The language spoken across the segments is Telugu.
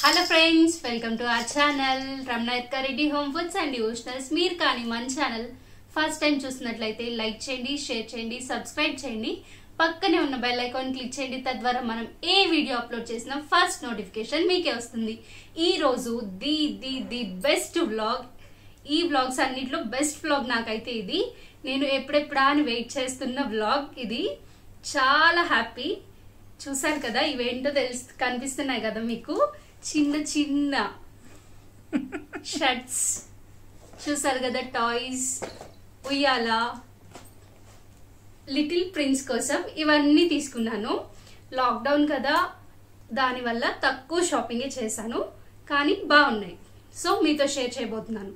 hello friends welcome to our channel Ramana Reddy home foods and devotionals మీరు కానీ మన ఛానల్ ఫస్ట్ టైం చూసినట్లయితే లైక్ చేయండి షేర్ చేయండి సబ్స్క్రైబ్ చేయండి పక్కనే ఉన్న బెల్ ఐకాన్ క్లిక్ చేయండి తద్వారా మనం ఏ వీడియో అప్లోడ్ చేసినా ఫస్ట్ నోటిఫికేషన్ మీకే వస్తుంది ఈ రోజు the the the best vlog ఈ వ్లాగ్స్ అన్నిట్లో బెస్ట్ వ్లాగ్ నాకైతే ఇది నేను ఎప్పుడెప్పుడా అని వెయిట్ చేస్తున్న వ్లాగ్ ఇది చాలా హ్యాపీ చూసారు కదా ఇవేంటో తెలుసు కనిపిస్తున్నాయి కదా మీకు చిన్న చిన్న షర్ట్స్ చూసారు కదా టాయ్స్ ఉయ్యాల లిటిల్ ప్రిన్స్ కోసం ఇవన్నీ తీసుకున్నాను లాక్డౌన్ కదా దానివల్ల తక్కువ షాపింగే చేశాను కానీ బాగున్నాయి సో మీతో షేర్ చేయబోతున్నాను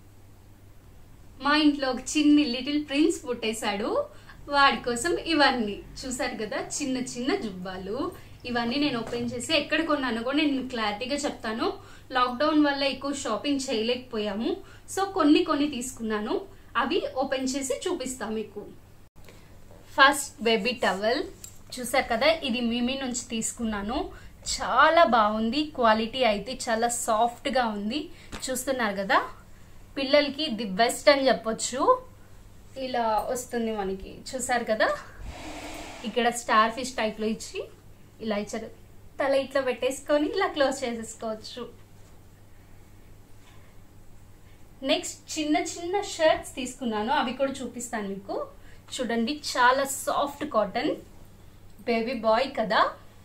మా ఇంట్లో ఒక చిన్ని లిటిల్ ప్రిన్స్ పుట్టేశాడు వాడి కోసం ఇవన్నీ చూసారు కదా చిన్న చిన్న జుబ్బాలు ఇవన్నీ నేను ఓపెన్ చేసి ఎక్కడ కొన్నాను కూడా నేను క్లారిటీగా చెప్తాను లాక్డౌన్ వల్ల ఎక్కువ షాపింగ్ చేయలేకపోయాము సో కొన్ని కొన్ని తీసుకున్నాను అవి ఓపెన్ చేసి చూపిస్తాను మీకు ఫస్ట్ బేబీ టవల్ చూసారు కదా ఇది మిమి నుంచి తీసుకున్నాను చాలా బాగుంది క్వాలిటీ అయితే చాలా సాఫ్ట్గా ఉంది చూస్తున్నారు కదా పిల్లలకి ది బెస్ట్ అని చెప్పొచ్చు ఇలా వస్తుంది మనకి చూసారు కదా ఇక్కడ స్టార్ ఫిష్ టైప్లో ఇచ్చి ఇలా ఇచ్చారు తల ఇట్లా పెట్టేసుకొని ఇలా క్లోజ్ చేసేసుకోవచ్చు నెక్స్ట్ చిన్న చిన్న షర్ట్స్ తీసుకున్నాను అవి కూడా చూపిస్తాను మీకు చూడండి చాలా సాఫ్ట్ కాటన్ బేబీ బాయ్ కదా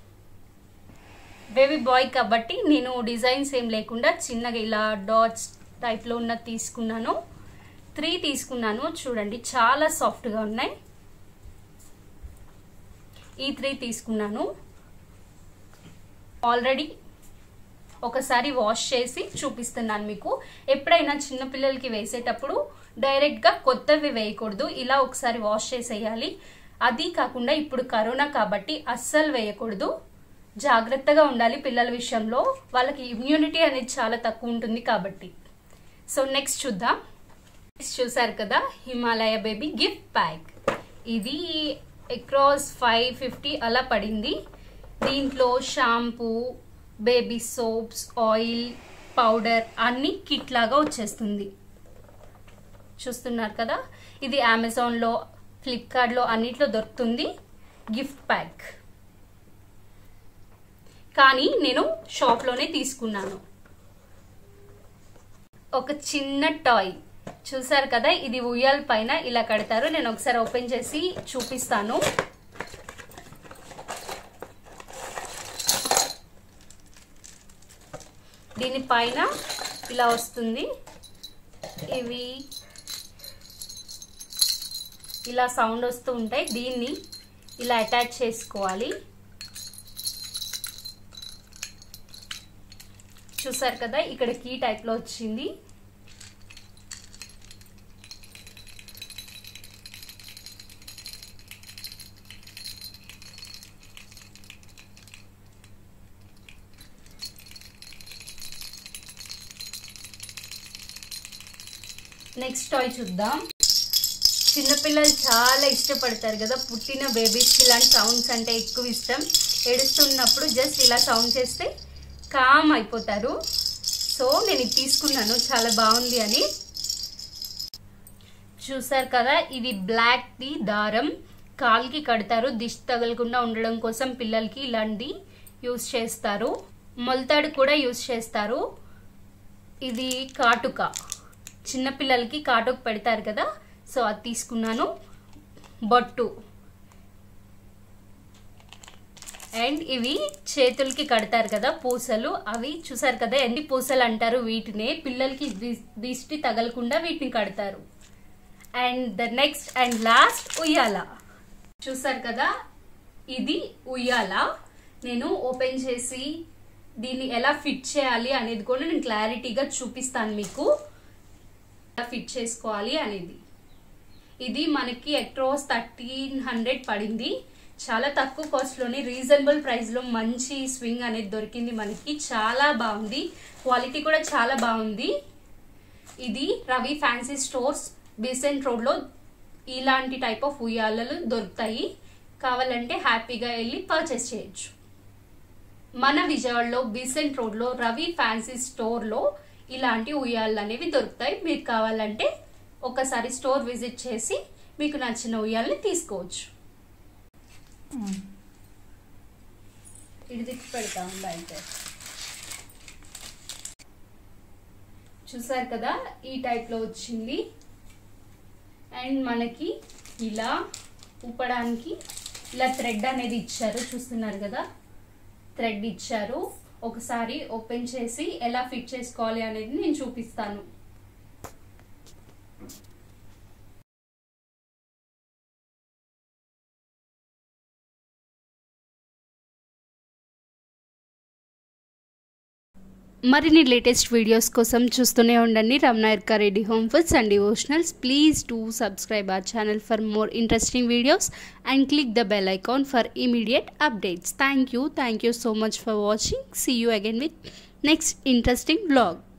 బేబీ బాయ్ కాబట్టి నేను డిజైన్స్ ఏం లేకుండా చిన్నగా ఇలా డాట్స్ టైప్లో ఉన్న తీసుకున్నాను త్రీ తీసుకున్నాను చూడండి చాలా సాఫ్ట్గా ఉన్నాయి ఈ త్రీ తీసుకున్నాను ఆల్రెడీ ఒకసారి వాష్ చేసి చూపిస్తున్నాను మీకు ఎప్పుడైనా చిన్నపిల్లలకి వేసేటప్పుడు డైరెక్ట్గా కొత్తవి వేయకూడదు ఇలా ఒకసారి వాష్ చేసేయాలి అది కాకుండా ఇప్పుడు కరోనా కాబట్టి అస్సలు వేయకూడదు జాగ్రత్తగా ఉండాలి పిల్లల విషయంలో వాళ్ళకి ఇమ్యూనిటీ అనేది చాలా తక్కువ ఉంటుంది కాబట్టి సో నెక్స్ట్ చూద్దాం చూసారు కదా హిమాలయ బేబీ గిఫ్ట్ ప్యాక్ ఇది అక్రాస్ ఫైవ్ ఫిఫ్టీ అలా పడింది దీంట్లో shampoo baby soaps oil powder అన్ని కిట్ లాగా వచ్చేస్తుంది చూస్తున్నారు కదా ఇది అమెజాన్లో ఫ్లిప్కార్ట్లో అన్నిట్లో దొరుకుతుంది గిఫ్ట్ ప్యాక్ కానీ నేను షాప్లోనే తీసుకున్నాను ఒక చిన్న టాయ్ చూసారు కదా ఇది ఉయ్యాల పైన ఇలా కడతారు నేను ఒకసారి ఓపెన్ చేసి చూపిస్తాను దీని పైన ఇలా వస్తుంది ఇవి ఇలా సౌండ్ వస్తూ ఉంటాయి దీన్ని ఇలా అటాచ్ చేసుకోవాలి చూసారు కదా ఇక్కడ కీ టైప్లో వచ్చింది నెక్స్ట్ టాయ్ చూద్దాం చిన్నపిల్లలు చాలా ఇష్టపడతారు కదా పుట్టిన బేబీస్కి ఇలాంటి సౌండ్స్ అంటే ఎక్కువ ఇష్టం ఏడుస్తున్నప్పుడు జస్ట్ ఇలా సౌండ్ చేస్తే కామ్ అయిపోతారు సో నేను ఇది తీసుకున్నాను చాలా బాగుంది అని చూసారు కదా ఇది బ్లాక్ది దారం కాల్కి కడతారు దిష్టి తగలకుండా ఉండడం కోసం పిల్లలకి ఇలాంటి యూస్ చేస్తారు మొలతాడు కూడా యూస్ చేస్తారు ఇది కాటుక చిన్నపిల్లలకి కాటుక పెడతారు కదా సో అది తీసుకున్నాను బొట్టు అండ్ ఇవి చేతులకి కడతారు కదా పూసలు అవి చూసారు కదా ఎండి పూసలు అంటారు వీటినే పిల్లలకి దిష్టి తగలకుండా వీటిని కడతారు and the next and last ఉయ్యాల చూసారు కదా ఇది ఉయ్యాల నేను ఓపెన్ చేసి దీన్ని ఎలా ఫిట్ చేయాలి అనేది కూడా నేను క్లారిటీగా చూపిస్తాను మీకు ఎలా ఫిట్ చేసుకోవాలి అనేది ఇది మనకి అక్రాస్ థర్టీన్ హండ్రెడ్ పడింది చాలా తక్కువ కాస్ట్లోనే రీజనబుల్ ప్రైస్లో మంచి స్వింగ్ అనేది దొరికింది మనకి చాలా బాగుంది క్వాలిటీ కూడా చాలా బాగుంది ఇది రవి ఫ్యాన్సీ స్టోర్స్ బీసెంట్ రోడ్లో ఇలాంటి టైప్ ఆఫ్ ఉయ్యాలలు దొరుకుతాయి కావాలంటే హ్యాపీగా వెళ్ళి పర్చేస్ చేయొచ్చు మన విజయవాడలో బీసెంట్ రోడ్లో రవి ఫ్యాన్సీ స్టోర్లో ఇలాంటి ఉయ్యాలు అనేవి దొరుకుతాయి మీకు కావాలంటే ఒకసారి స్టోర్ విజిట్ చేసి మీకు నచ్చిన ఉయ్యాలని తీసుకోవచ్చు ఇది తిప్పి పెడతా ఉందా అయితే చూసారు కదా ఈ టైప్లో వచ్చింది అండ్ మనకి ఇలా ఊపడానికి ఇలా థ్రెడ్ అనేది ఇచ్చారు చూస్తున్నారు కదా థ్రెడ్ ఇచ్చారు ఒకసారి ఓపెన్ చేసి ఎలా ఫిట్ చేసుకోవాలి అనేది నేను చూపిస్తాను మరిన్ని లేటెస్ట్ వీడియోస్ కోసం చూస్తూనే ఉండండి రమణాయర్క Reddy home foods and devotionals please do subscribe our channel for more interesting videos and click the bell icon for immediate updates thank you thank you so much for watching see you again with next interesting blog